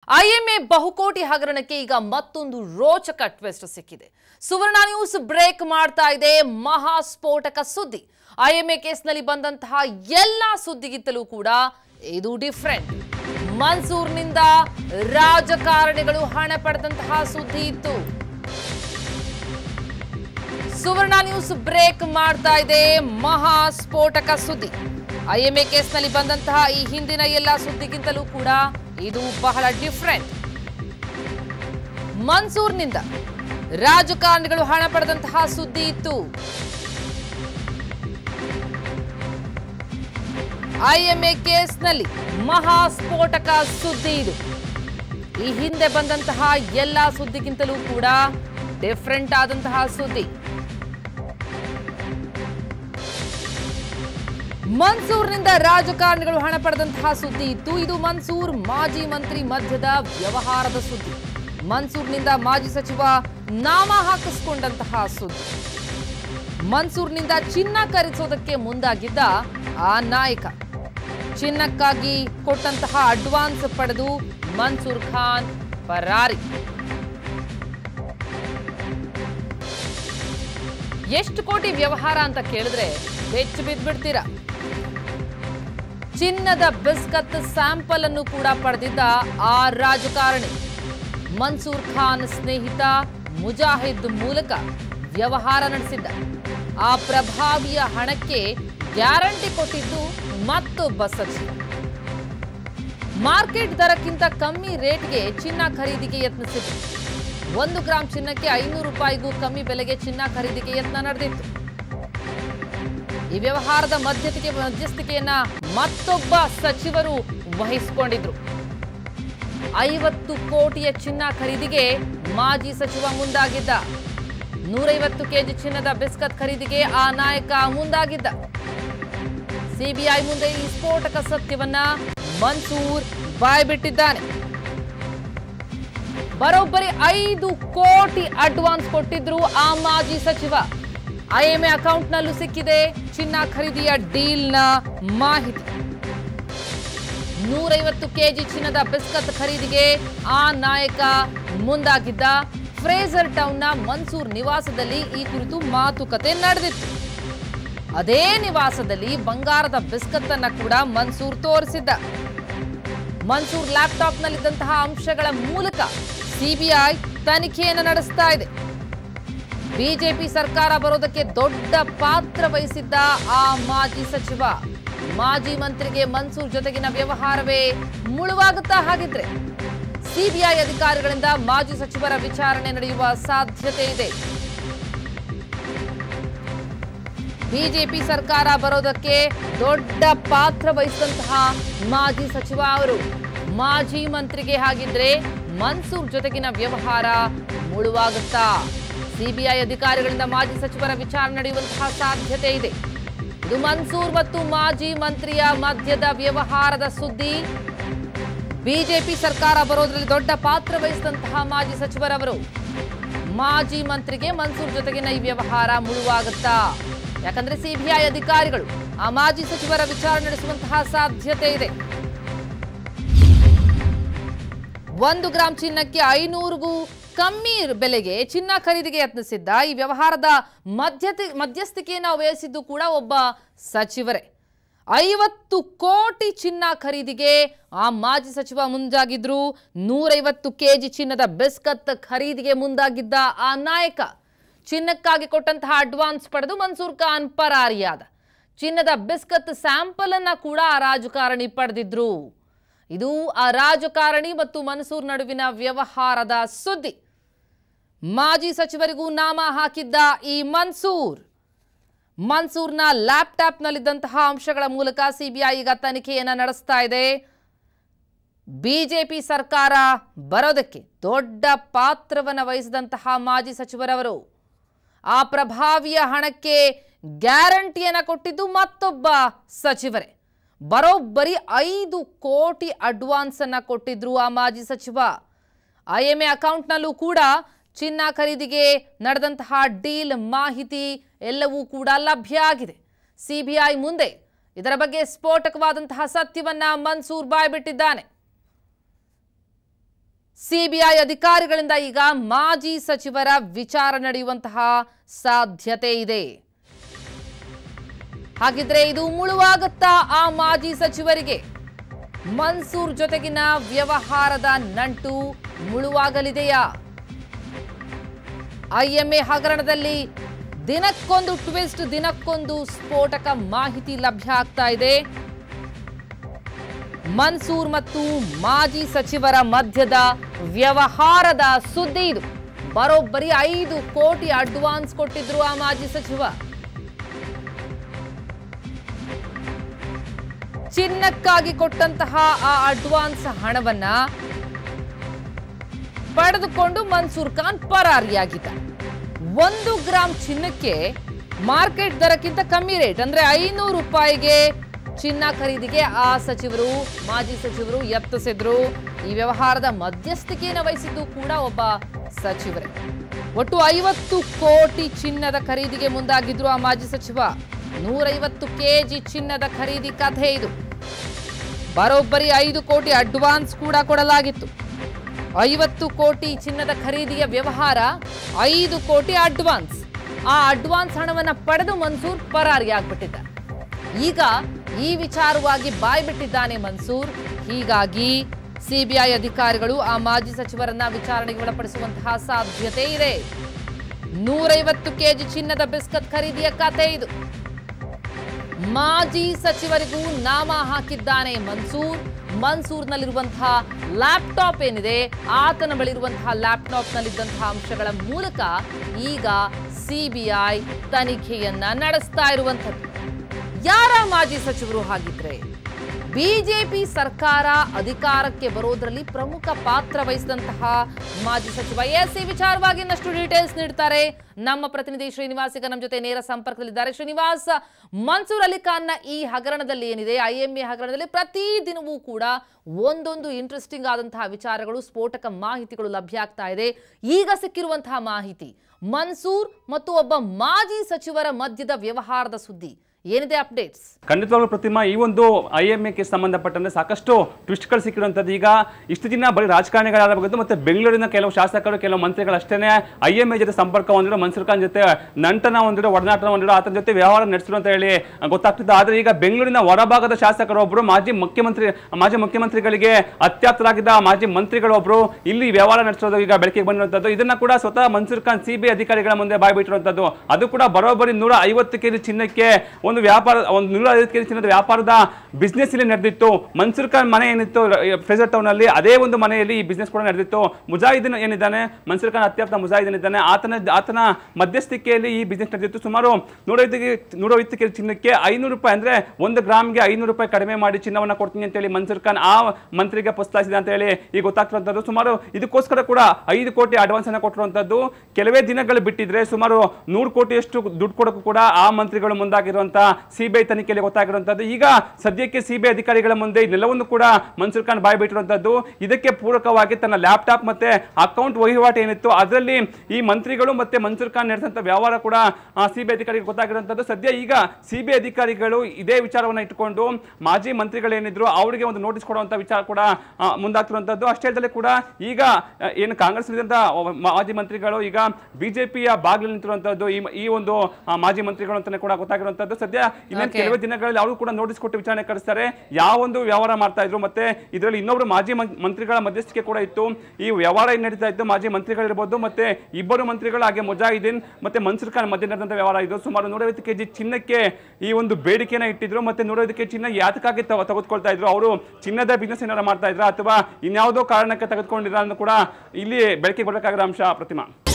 IMA ಬಹುಕೋಟಿ ಹಗರಣಕ್ಕೆ ಈಗ ಮತ್ತೊಂದು ರೋಚಕ ಟ್ವಿಸ್ಟ್ ಸಿಕ್ಕಿದೆ ಸುವರ್ಣ ನ್ಯೂಸ್ ಬ್ರೇಕ್ ಮಾಡ್ತಾ ಇದೆ ಮಹಾ ಸ್ಫೋಟಕ ಸುದ್ದಿ ಐಎಂಎ ಕೇಸ್ನಲ್ಲಿ ಬಂದಂತಹ ಎಲ್ಲ ಸುದ್ದಿಗಿಂತಲೂ ಕೂಡ ಇದು ಡಿಫ್ರೆಂಟ್ ಮನ್ಸೂರ್ನಿಂದ ರಾಜಕಾರಣಿಗಳು ಹಣ ಪಡೆದಂತಹ ಸುದ್ದಿ ಇತ್ತು ಸುವರ್ಣ ನ್ಯೂಸ್ ಬ್ರೇಕ್ ಮಾಡ್ತಾ ಇದೆ ಮಹಾ ಸ್ಫೋಟಕ ಸುದ್ದಿ ಐಎಂಎ ಕೇಸ್ನಲ್ಲಿ ಬಂದಂತಹ ಈ ಹಿಂದಿನ ಎಲ್ಲ ಸುದ್ದಿಗಿಂತಲೂ ಕೂಡ ಇದು ಬಹಳ ಡಿಫ್ರೆಂಟ್ ಮನ್ಸೂರ್ನಿಂದ ರಾಜಕಾರಣಿಗಳು ಹಣ ಪಡೆದಂತಹ ಸುದ್ದಿ ಇತ್ತು ಐಎಂಎ ಕೇಸ್ನಲ್ಲಿ ಮಹಾ ಸ್ಫೋಟಕ ಸುದ್ದಿ ಇದು ಈ ಹಿಂದೆ ಬಂದಂತಹ ಎಲ್ಲ ಸುದ್ದಿಗಿಂತಲೂ ಕೂಡ ಡಿಫ್ರೆಂಟ್ ಆದಂತಹ ಸುದ್ದಿ ಮನ್ಸೂರ್ನಿಂದ ರಾಜಕಾರಣಿಗಳು ಹಣ ಪಡೆದಂತಹ ಸುದ್ದಿ ಇತ್ತು ಇದು ಮನ್ಸೂರ್ ಮಾಜಿ ಮಂತ್ರಿ ಮಧ್ಯದ ವ್ಯವಹಾರದ ಸುದ್ದಿ ಮನ್ಸೂರ್ನಿಂದ ಮಾಜಿ ಸಚಿವ ನಾಮ ಹಾಕಿಸ್ಕೊಂಡಂತಹ ಸುದ್ದಿ ಮನ್ಸೂರ್ನಿಂದ ಚಿನ್ನ ಖರೀದಿಸೋದಕ್ಕೆ ಮುಂದಾಗಿದ್ದ ಆ ನಾಯಕ ಚಿನ್ನಕ್ಕಾಗಿ ಕೊಟ್ಟಂತಹ ಅಡ್ವಾನ್ಸ್ ಪಡೆದು ಮನ್ಸೂರ್ ಖಾನ್ ಪರಾರಿ ಎಷ್ಟು ಕೋಟಿ ವ್ಯವಹಾರ ಅಂತ ಕೇಳಿದ್ರೆ ಬೆಚ್ಚು ಬಿದ್ದ್ಬಿಡ್ತೀರಾ ಚಿನ್ನದ ಬಿಸ್ಕತ್ ಸ್ಯಾಂಪಲ್ ಅನ್ನು ಕೂಡ ಪಡೆದಿದ್ದ ಆ ರಾಜಕಾರಣಿ ಮನ್ಸೂರ್ ಖಾನ್ ಸ್ನೇಹಿತ ಮುಜಾಹಿದ್ ಮೂಲಕ ವ್ಯವಹಾರ ನಡೆಸಿದ್ದ ಆ ಪ್ರಭಾವಿಯ ಹಣಕ್ಕೆ ಗ್ಯಾರಂಟಿ ಕೊಟ್ಟಿದ್ದು ಮತ್ತೊಬ್ಬ ಸಚಿವ ಮಾರ್ಕೆಟ್ ದರಕ್ಕಿಂತ ಕಮ್ಮಿ ರೇಟ್ಗೆ ಚಿನ್ನ ಖರೀದಿಗೆ ಯತ್ನಿಸಿದ್ರು ಒಂದು ಗ್ರಾಂ ಚಿನ್ನಕ್ಕೆ ಐನೂರು ರೂಪಾಯಿಗೂ ಕಮ್ಮಿ ಬೆಲೆಗೆ ಚಿನ್ನ ಖರೀದಿಗೆ ಯತ್ನ ನಡೆದಿತ್ತು ಈ ವ್ಯವಹಾರದ ಮಧ್ಯಸ್ಥಿಕೆ ಮಧ್ಯಸ್ಥಿಕೆಯನ್ನ ಮತ್ತೊಬ್ಬ ಸಚಿವರು ವಹಿಸಿಕೊಂಡಿದ್ರು ಐವತ್ತು ಕೋಟಿಯ ಚಿನ್ನ ಖರೀದಿಗೆ ಮಾಜಿ ಸಚಿವ ಮುಂದಾಗಿದ್ದ ನೂರೈವತ್ತು ಕೆಜಿ ಚಿನ್ನದ ಬಿಸ್ಕತ್ ಖರೀದಿಗೆ ಆ ನಾಯಕ ಮುಂದಾಗಿದ್ದ ಸಿಬಿಐ ಮುಂದೆ ಈ ಸ್ಫೋಟಕ ಸತ್ಯವನ್ನ ಮನ್ಸೂರ್ ಬಾಯ್ಬಿಟ್ಟಿದ್ದಾನೆ ಬರೋಬ್ಬರಿ ಐದು ಕೋಟಿ ಅಡ್ವಾನ್ಸ್ ಕೊಟ್ಟಿದ್ರು ಆ ಮಾಜಿ ಸಚಿವ ಐಎಂಎ ಅಕೌಂಟ್ನಲ್ಲೂ ಸಿಕ್ಕಿದೆ ಚಿನ್ನ ಖರೀದಿಯ ಡೀಲ್ನ ಮಾಹಿತಿ ನೂರೈವತ್ತು ಕೆಜಿ ಚಿನ್ನದ ಬಿಸ್ಕತ್ ಖರೀದಿಗೆ ಆ ನಾಯಕ ಮುಂದಾಗಿದ್ದ ಫ್ರೇಜರ್ ಟೌನ್ನ ಮನ್ಸೂರ್ ನಿವಾಸದಲ್ಲಿ ಈ ಕುರಿತು ಮಾತುಕತೆ ನಡೆದಿತ್ತು ಅದೇ ನಿವಾಸದಲ್ಲಿ ಬಂಗಾರದ ಬಿಸ್ಕತ್ ಅನ್ನ ಕೂಡ ಮನ್ಸೂರ್ ತೋರಿಸಿದ್ದ ಮನ್ಸೂರ್ ಲ್ಯಾಪ್ಟಾಪ್ನಲ್ಲಿದ್ದಂತಹ ಅಂಶಗಳ ಮೂಲಕ ಸಿಬಿಐ ತನಿಖೆಯನ್ನು ನಡೆಸ್ತಾ ಇದೆ ಬಿಜೆಪಿ ಸರ್ಕಾರ ಬರೋದಕ್ಕೆ ದೊಡ್ಡ ಪಾತ್ರ ವಹಿಸಿದ್ದ ಆ ಮಾಜಿ ಸಚಿವ ಮಾಜಿ ಮಂತ್ರಿಗೆ ಮನ್ಸೂರ್ ಜೊತೆಗಿನ ವ್ಯವಹಾರವೇ ಮುಳುವಾಗುತ್ತಾ ಹಾಗಿದ್ರೆ ಸಿಬಿಐ ಅಧಿಕಾರಿಗಳಿಂದ ಮಾಜಿ ಸಚಿವರ ವಿಚಾರಣೆ ನಡೆಯುವ ಸಾಧ್ಯತೆ ಇದೆ ಬಿಜೆಪಿ ಸರ್ಕಾರ ಬರೋದಕ್ಕೆ ದೊಡ್ಡ ಪಾತ್ರ ವಹಿಸಿದಂತಹ ಮಾಜಿ ಸಚಿವ ಅವರು ಮಾಜಿ ಮಂತ್ರಿಗೆ ಹಾಗಿದ್ರೆ ಮನ್ಸೂರ್ ಜೊತೆಗಿನ ವ್ಯವಹಾರ ಮುಳುವಾಗುತ್ತಾ ಸಿಬಿಐ ಅಧಿಕಾರಿಗಳಿಂದ ಮಾಜಿ ಸಚಿವರ ವಿಚಾರಣೆ ನಡೆಯುವಂತಹ ಸಾಧ್ಯತೆ ಇದೆ ಇದು ಮನ್ಸೂರ್ ಮತ್ತು ಮಾಜಿ ಮಂತ್ರಿಯ ಮಧ್ಯದ ವ್ಯವಹಾರದ ಸುದ್ದಿ ಬಿಜೆಪಿ ಸರ್ಕಾರ ಬರೋದ್ರಲ್ಲಿ ದೊಡ್ಡ ಪಾತ್ರ ವಹಿಸಿದಂತಹ ಮಾಜಿ ಸಚಿವರವರು ಮಾಜಿ ಮಂತ್ರಿಗೆ ಮನ್ಸೂರ್ ಜೊತೆಗಿನ ಈ ವ್ಯವಹಾರ ಮುಳುವಾಗುತ್ತಾ ಯಾಕಂದ್ರೆ ಸಿಬಿಐ ಅಧಿಕಾರಿಗಳು ಆ ಮಾಜಿ ಸಚಿವರ ವಿಚಾರಣೆ ನಡೆಸುವಂತಹ ಸಾಧ್ಯತೆ ಇದೆ ಒಂದು ಗ್ರಾಂ ಚಿನ್ನಕ್ಕೆ ಐನೂರಿಗೂ ಕಮ್ಮಿ ಬೆಲೆಗೆ ಚಿನ್ನ ಖರೀದಿಗೆ ಯತ್ನಿಸಿದ್ದ ಈ ವ್ಯವಹಾರದ ಮಧ್ಯತೆ ಮಧ್ಯಸ್ಥಿಕೆಯನ್ನು ವಹಿಸಿದ್ದು ಕೂಡ ಒಬ್ಬ ಸಚಿವರೇ ಐವತ್ತು ಕೋಟಿ ಚಿನ್ನ ಖರೀದಿಗೆ ಆ ಮಾಜಿ ಸಚಿವ ಮುಂದಾಗಿದ್ರು ನೂರೈವತ್ತು ಕೆಜಿ ಚಿನ್ನದ ಬಿಸ್ಕತ್ ಖರೀದಿಗೆ ಮುಂದಾಗಿದ್ದ ಆ ನಾಯಕ ಚಿನ್ನಕ್ಕಾಗಿ ಕೊಟ್ಟಂತಹ ಅಡ್ವಾನ್ಸ್ ಪಡೆದು ಮನ್ಸೂರ್ ಖಾನ್ ಪರಾರಿಯಾದ ಚಿನ್ನದ ಬಿಸ್ಕತ್ ಸ್ಯಾಂಪಲ್ ಅನ್ನ ಕೂಡ ಆ ರಾಜಕಾರಣಿ ಪಡೆದಿದ್ರು ಇದು ಆ ರಾಜಕಾರಣಿ ಮತ್ತು ಮನ್ಸೂರ್ ನಡುವಿನ ವ್ಯವಹಾರದ ಸುದ್ದಿ ಮಾಜಿ ಸಚಿವರಿಗೂ ನಾಮ ಹಾಕಿದ್ದ ಈ ಮನ್ಸೂರ್ ಮನ್ಸೂರ್ನ ಲ್ಯಾಪ್ಟಾಪ್ನಲ್ಲಿದ್ದಂತಹ ಅಂಶಗಳ ಮೂಲಕ ಸಿಬಿಐ ಈಗ ತನಿಖೆಯನ್ನ ನಡೆಸ್ತಾ ಇದೆ ಬಿಜೆಪಿ ಸರ್ಕಾರ ಬರೋದಕ್ಕೆ ದೊಡ್ಡ ಪಾತ್ರವನ್ನು ವಹಿಸಿದಂತಹ ಮಾಜಿ ಸಚಿವರವರು ಆ ಪ್ರಭಾವಿಯ ಹಣಕ್ಕೆ ಗ್ಯಾರಂಟಿಯನ್ನು ಕೊಟ್ಟಿದ್ದು ಮತ್ತೊಬ್ಬ ಸಚಿವರೇ ಬರೋಬ್ಬರಿ ಐದು ಕೋಟಿ ಅಡ್ವಾನ್ಸ್ ಅನ್ನ ಕೊಟ್ಟಿದ್ರು ಆ ಮಾಜಿ ಸಚಿವ ಐಎಂಎ ಅಕೌಂಟ್ನಲ್ಲೂ ಕೂಡ ಚಿನ್ನ ಖರೀದಿಗೆ ನಡೆದಂತಹ ಡೀಲ್ ಮಾಹಿತಿ ಎಲ್ಲವೂ ಕೂಡ ಲಭ್ಯ ಆಗಿದೆ ಸಿಬಿಐ ಮುಂದೆ ಇದರ ಬಗ್ಗೆ ಸ್ಫೋಟಕವಾದಂತಹ ಸತ್ಯವನ್ನ ಮನ್ಸೂರ್ ಬಾಯ್ಬಿಟ್ಟಿದ್ದಾನೆ ಸಿಬಿಐ ಅಧಿಕಾರಿಗಳಿಂದ ಈಗ ಮಾಜಿ ಸಚಿವರ ವಿಚಾರ ನಡೆಯುವಂತಹ ಸಾಧ್ಯತೆ ಇದೆ ಹಾಗಿದ್ರೆ ಇದು ಮುಳುವಾಗುತ್ತಾ ಆ ಮಾಜಿ ಸಚಿವರಿಗೆ ಮನ್ಸೂರ್ ಜೊತೆಗಿನ ವ್ಯವಹಾರದ ನಂಟು ಮುಳುವಾಗಲಿದೆಯಾ ಐಎಂಎ ಹಗರಣದಲ್ಲಿ ದಿನಕ್ಕೊಂದು ಟ್ವಿಸ್ಟ್ ದಿನಕ್ಕೊಂದು ಸ್ಫೋಟಕ ಮಾಹಿತಿ ಲಭ್ಯ ಆಗ್ತಾ ಇದೆ ಮನ್ಸೂರ್ ಮತ್ತು ಮಾಜಿ ಸಚಿವರ ಮಧ್ಯದ ವ್ಯವಹಾರದ ಸುದ್ದಿ ಇದು ಬರೋಬ್ಬರಿ ಐದು ಕೋಟಿ ಅಡ್ವಾನ್ಸ್ ಕೊಟ್ಟಿದ್ರು ಆ ಮಾಜಿ ಸಚಿವ ಚಿನ್ನಕ್ಕಾಗಿ ಕೊಟ್ಟಂತಹ ಆ ಅಡ್ವಾನ್ಸ್ ಹಣವನ್ನ ಪಡೆದುಕೊಂಡು ಮನ್ಸೂರ್ ಖಾನ್ ಪರಾರಿಯಾಗಿದ್ದ ಒಂದು ಗ್ರಾಂ ಚಿನ್ನಕ್ಕೆ ಮಾರ್ಕೆಟ್ ದರಕ್ಕಿಂತ ಕಮ್ಮಿ ರೇಟ್ ಅಂದ್ರೆ ಐನೂರು ರೂಪಾಯಿಗೆ ಚಿನ್ನ ಖರೀದಿಗೆ ಆ ಸಚಿವರು ಮಾಜಿ ಸಚಿವರು ಯತ್ನಿಸಿದ್ರು ಈ ವ್ಯವಹಾರದ ಮಧ್ಯಸ್ಥಿಕೆಯನ್ನು ವಹಿಸಿದ್ದು ಕೂಡ ಒಬ್ಬ ಸಚಿವರೇ ಒಟ್ಟು ಐವತ್ತು ಕೋಟಿ ಚಿನ್ನದ ಖರೀದಿಗೆ ಮುಂದಾಗಿದ್ರು ಆ ಮಾಜಿ ಸಚಿವ ನೂರೈವತ್ತು ಕೆಜಿ ಚಿನ್ನದ ಖರೀದಿ ಕಥೆ ಇದು ಬರೋಬ್ಬರಿ ಐದು ಕೋಟಿ ಅಡ್ವಾನ್ಸ್ ಕೂಡ ಕೊಡಲಾಗಿತ್ತು ಐವತ್ತು ಕೋಟಿ ಚಿನ್ನದ ಖರೀದಿಯ ವ್ಯವಹಾರ ಐದು ಕೋಟಿ ಅಡ್ವಾನ್ಸ್ ಆ ಅಡ್ವಾನ್ಸ್ ಹಣವನ್ನ ಪಡೆದು ಮನ್ಸೂರ್ ಪರಾರಿಯಾಗ್ಬಿಟ್ಟಿದ್ದ ಈಗ ಈ ವಿಚಾರವಾಗಿ ಬಾಯ್ಬಿಟ್ಟಿದ್ದಾನೆ ಮನ್ಸೂರ್ ಹೀಗಾಗಿ ಸಿಬಿಐ ಅಧಿಕಾರಿಗಳು ಆ ಮಾಜಿ ಸಚಿವರನ್ನ ವಿಚಾರಣೆಗೆ ಒಳಪಡಿಸುವಂತಹ ಸಾಧ್ಯತೆ ಇದೆ ನೂರೈವತ್ತು ಕೆಜಿ ಚಿನ್ನದ ಬಿಸ್ಕತ್ ಖರೀದಿಯ ಕಥೆ ಇದು ಮಾಜಿ ಸಚಿವರಿಗೂ ನಾಮ ಹಾಕಿದ್ದಾನೆ ಮನ್ಸೂರ್ ಮನ್ಸೂರ್ನಲ್ಲಿರುವಂತಹ ಲ್ಯಾಪ್ಟಾಪ್ ಏನಿದೆ ಆತನ ಬಳಿರುವಂತಹ ಲ್ಯಾಪ್ಟಾಪ್ನಲ್ಲಿದ್ದಂತಹ ಅಂಶಗಳ ಮೂಲಕ ಈಗ ಸಿಬಿಐ ತನಿಖೆಯನ್ನ ನಡೆಸ್ತಾ ಇರುವಂಥದ್ದು ಯಾರ ಮಾಜಿ ಸಚಿವರು ಹಾಗಿದ್ರೆ ಬಿಜೆಪಿ ಸರ್ಕಾರ ಅಧಿಕಾರಕ್ಕೆ ಬರೋದ್ರಲ್ಲಿ ಪ್ರಮುಖ ಪಾತ್ರ ವಹಿಸಿದಂತಹ ಮಾಜಿ ಸಚಿವ ಎಸ್ ಈ ವಿಚಾರವಾಗಿ ಇನ್ನಷ್ಟು ಡೀಟೇಲ್ಸ್ ನೀಡ್ತಾರೆ ನಮ್ಮ ಪ್ರತಿನಿಧಿ ಶ್ರೀನಿವಾಸ್ ಈಗ ನಮ್ಮ ಜೊತೆ ನೇರ ಸಂಪರ್ಕದಲ್ಲಿದ್ದಾರೆ ಶ್ರೀನಿವಾಸ್ ಮನ್ಸೂರ್ ಅಲಿ ಖಾನ್ನ ಈ ಹಗರಣದಲ್ಲಿ ಏನಿದೆ ಐಎಂಎ ಹಗರಣದಲ್ಲಿ ಪ್ರತಿ ದಿನವೂ ಕೂಡ ಒಂದೊಂದು ಇಂಟ್ರೆಸ್ಟಿಂಗ್ ಆದಂತಹ ವಿಚಾರಗಳು ಸ್ಫೋಟಕ ಮಾಹಿತಿಗಳು ಲಭ್ಯ ಆಗ್ತಾ ಇದೆ ಈಗ ಸಿಕ್ಕಿರುವಂತಹ ಮಾಹಿತಿ ಮನ್ಸೂರ್ ಮತ್ತು ಒಬ್ಬ ಮಾಜಿ ಸಚಿವರ ಮಧ್ಯದ ವ್ಯವಹಾರದ ಸುದ್ದಿ ಏನಿದೆ ಅಪ್ಡೇಟ್ಸ್ ಖಂಡಿತವಾಗ್ಲೂ ಪ್ರತಿಮಾ ಈ ಒಂದು ಐ ಎಂ ಎ ಸಂಬಂಧಪಟ್ಟಂತೆ ಸಾಕಷ್ಟು ಟ್ವಿಸ್ಟ್ಗಳು ಸಿಕ್ಕಿರುವಂಥದ್ದು ಈಗ ಇಷ್ಟು ದಿನ ಬರೀ ರಾಜಕಾರಣಿಗಳಾಗಬಹುದು ಮತ್ತೆ ಬೆಂಗಳೂರಿನ ಕೆಲವು ಶಾಸಕರು ಕೆಲವು ಮಂತ್ರಿಗಳು ಅಷ್ಟೇ ಐ ಎಂ ಎ ಜೊತೆ ಸಂಪರ್ಕ ಹೊಂದಿರೋ ಮನ್ಸೂರ್ ಖಾನ್ ಜೊತೆ ನಂಟನ ಹೊಂದಿರೋ ಒಡನಾಟನ ಹೊಂದಿರೋ ಆತನ ಜೊತೆ ವ್ಯವಹಾರ ನಡೆಸಿರು ಅಂತ ಹೇಳಿ ಗೊತ್ತಾಗ್ತಿತ್ತು ಆದರೆ ಈಗ ಬೆಂಗಳೂರಿನ ಹೊರಭಾಗದ ಶಾಸಕರೊಬ್ಬರು ಮಾಜಿ ಮುಖ್ಯಮಂತ್ರಿ ಮಾಜಿ ಮುಖ್ಯಮಂತ್ರಿಗಳಿಗೆ ಅತ್ಯಾಪ್ತರಾಗಿದ್ದ ಮಾಜಿ ಮಂತ್ರಿಗಳೊಬ್ಬರು ಇಲ್ಲಿ ವ್ಯವಹಾರ ನಡೆಸೋದು ಈಗ ಬೆಳಕಿಗೆ ಬಂದಿರುವಂಥದ್ದು ಇದನ್ನ ಕೂಡ ಸ್ವತಃ ಮನ್ಸೂರ್ ಖಾನ್ ಸಿಬಿಐ ಅಧಿಕಾರಿಗಳ ಮುಂದೆ ಬಾಯ್ಬಿಟ್ಟಿರುವಂಥದ್ದು ಅದು ಕೂಡ ಬರೋಬ್ಬರಿ ನೂರ ಐವತ್ತು ಕೆಜಿ ಚಿನ್ನಕ್ಕೆ ಒಂದು ವ್ಯಾಪಾರ ಒಂದು ನೂರ ಐವತ್ತು ಕೆಜಿ ಚಿನ್ನದ ವ್ಯಾಪಾರದ ಬಿಸ್ನೆಸ್ ಇಲ್ಲಿ ನಡೆದಿತ್ತು ಮನ್ಸೂರ್ ಖಾನ್ ಮನೆ ಏನಿತ್ತು ಫ್ರೇಜರ್ ಟೌನ್ ಅಲ್ಲಿ ಅದೇ ಒಂದು ಮನೆಯಲ್ಲಿ ಈ ಬಿಸ್ನೆಸ್ ಕೂಡ ನಡೆದಿತ್ತು ಮುಜಾಹಿದೀನ್ ಏನಿದ್ದಾನೆ ಮನ್ಸೂರ್ ಖಾನ್ ಅತ್ಯಪ್ತ ಮುಜಾಹಿದೀನ್ ಇದ್ದಾನೆ ಆತನ ಆತನ ಮಧ್ಯಸ್ಥಿಕೆಯಲ್ಲಿ ಈ ಬಿಸ್ನೆಸ್ ನಡೆದಿತ್ತು ಸುಮಾರು ನೂರೈವತ್ತು ನೂರೈವತ್ತು ಕೆಜಿ ಚಿನ್ನಕ್ಕೆ ಐನೂರು ರೂಪಾಯಿ ಅಂದ್ರೆ ಒಂದು ಗ್ರಾಮ್ಗೆ ಐನೂರು ರೂಪಾಯಿ ಕಡಿಮೆ ಮಾಡಿ ಚಿನ್ನವನ್ನ ಕೊಡ್ತೀನಿ ಅಂತ ಹೇಳಿ ಮನ್ಸೂರ್ ಖಾನ್ ಆ ಮಂತ್ರಿಗೆ ಪ್ರಸ್ತಾವಿಸಿದೆ ಅಂತ ಹೇಳಿ ಈಗ ಗೊತ್ತಾಗ್ತಿರುವಂತದ್ದು ಸುಮಾರು ಇದಕ್ಕೋಸ್ಕರ ಕೂಡ ಐದು ಕೋಟಿ ಅಡ್ವಾನ್ಸ್ ಅನ್ನ ಕೊಟ್ಟಿರುವಂತದ್ದು ಕೆಲವೇ ದಿನಗಳು ಬಿಟ್ಟಿದ್ರೆ ಸುಮಾರು ನೂರು ಕೋಟಿಯಷ್ಟು ದುಡ್ಡು ಕೊಡೋಕ್ಕೂ ಕೂಡ ಆ ಮಂತ್ರಿಗಳು ಮುಂದಾಗಿರುವಂತ ಸಿಬಿಐ ತನಿಖೆಯಲ್ಲಿ ಗೊತ್ತಾಗಿರುವಂತದ್ದು ಈಗ ಸದ್ಯಕ್ಕೆ ಸಿಬಿಐ ಅಧಿಕಾರಿಗಳ ಮುಂದೆ ಇದೆಲ್ಲವನ್ನು ಕೂಡ ಮನ್ಸೂರ್ ಖಾನ್ ಬಾಯ್ ಬಿಟ್ಟಿರುವಂತದ್ದು ಇದಕ್ಕೆ ಪೂರಕವಾಗಿ ತನ್ನ ಲ್ಯಾಪ್ಟಾಪ್ ಮತ್ತೆ ಅಕೌಂಟ್ ವಹಿವಾಟು ಏನಿತ್ತು ಅದರಲ್ಲಿ ಈ ಮಂತ್ರಿಗಳು ಮತ್ತೆ ಮನ್ಸೂರ್ ಖಾನ್ ನಡೆದಂತ ವ್ಯವಹಾರ ಕೂಡ ಸಿಬಿಐ ಅಧಿಕಾರಿಗೆ ಗೊತ್ತಾಗಿರುವಂತದ್ದು ಸದ್ಯ ಈಗ ಸಿಬಿಐ ಅಧಿಕಾರಿಗಳು ಇದೇ ವಿಚಾರವನ್ನ ಇಟ್ಟುಕೊಂಡು ಮಾಜಿ ಮಂತ್ರಿಗಳೇನಿದ್ರು ಅವರಿಗೆ ಒಂದು ನೋಟಿಸ್ ಕೊಡುವಂತ ವಿಚಾರ ಕೂಡ ಆ, ಮುಂದಾಗ್ತಿರುವಂತದ್ದು ಅಷ್ಟೇ ಅಲ್ಲದೆ ಕೂಡ ಈಗ ಆ, ಏನು ಕಾಂಗ್ರೆಸ್ ಮಾಜಿ ಮಂತ್ರಿಗಳು ಈಗ ಬಿಜೆಪಿಯ ಬಾಗಿಲು ನಿಂತಿರುವಂತದ್ದು ಈ ಈ ಒಂದು ಆ, ಮಾಜಿ ಮಂತ್ರಿಗಳು ಅಂತಾನೆ ಕೂಡ ಗೊತ್ತಾಗಿರುವಂತದ್ದು ಸದ್ಯ ಇನ್ನೇನು Okay. ಕೆಲವೇ ದಿನಗಳಲ್ಲಿ ಅವರು ಕೂಡ ನೋಟಿಸ್ ಕೊಟ್ಟು ವಿಚಾರಣೆ ಕರೆಸ್ತಾರೆ ಯಾವ ಒಂದು ವ್ಯವಹಾರ ಮಾಡ್ತಾ ಇದ್ರು ಮತ್ತೆ ಇದರಲ್ಲಿ ಇನ್ನೊಬ್ರು ಮಾಜಿ ಮಂ- ಮಂತ್ರಿಗಳ ಮಧ್ಯಸ್ಥಿಕೆ ಕೂಡ ಇತ್ತು ಈ ವ್ಯವಹಾರ ಏನ್ ನಡೀತಾ ಇತ್ತು ಮಾಜಿ ಮಂತ್ರಿಗಳಿರ್ಬೋದು ಮತ್ತೆ ಇಬ್ಬರು ಮಂತ್ರಿಗಳು ಹಾಗೆ ಮುಜಾಹಿದೀನ್ ಮತ್ತೆ ಮನ್ಸೂರ್ ಖಾನ್ ಮಧ್ಯೆ ನಡೆದಂತ ವ್ಯವಹಾರ ಇದು ಸುಮಾರು ನೂರೈವತ್ತು ಕೆಜಿ ಚಿನ್ನಕ್ಕೆ ಈ ಒಂದು ಬೇಡಿಕೆನ ಇಟ್ಟಿದ್ರು ಮತ್ತೆ ನೂರೈವತ್ತು ಕೆಜಿ ಚಿನ್ನ ಯಾತಕ್ಕಾಗಿ ತಗೊ- ತೆಗೆದುಕೊಳ್ತಾ ಇದ್ರು ಅವರು ಚಿನ್ನದ ಬಿಸ್ನೆಸ್ ಏನಾರ ಮಾಡ್ತಾ ಇದ್ರ ಅಥವಾ ಇನ್ಯಾವುದೋ ಕಾರಣಕ್ಕೆ ತೆಗೆದುಕೊಂಡಿದ್ರ ಕೂಡ ಇಲ್ಲಿ ಬೆಳಕಿಗೆ ಬರಬೇಕಾಗಿರೋ ಅಂಶ ಪ್ರತಿಮಾ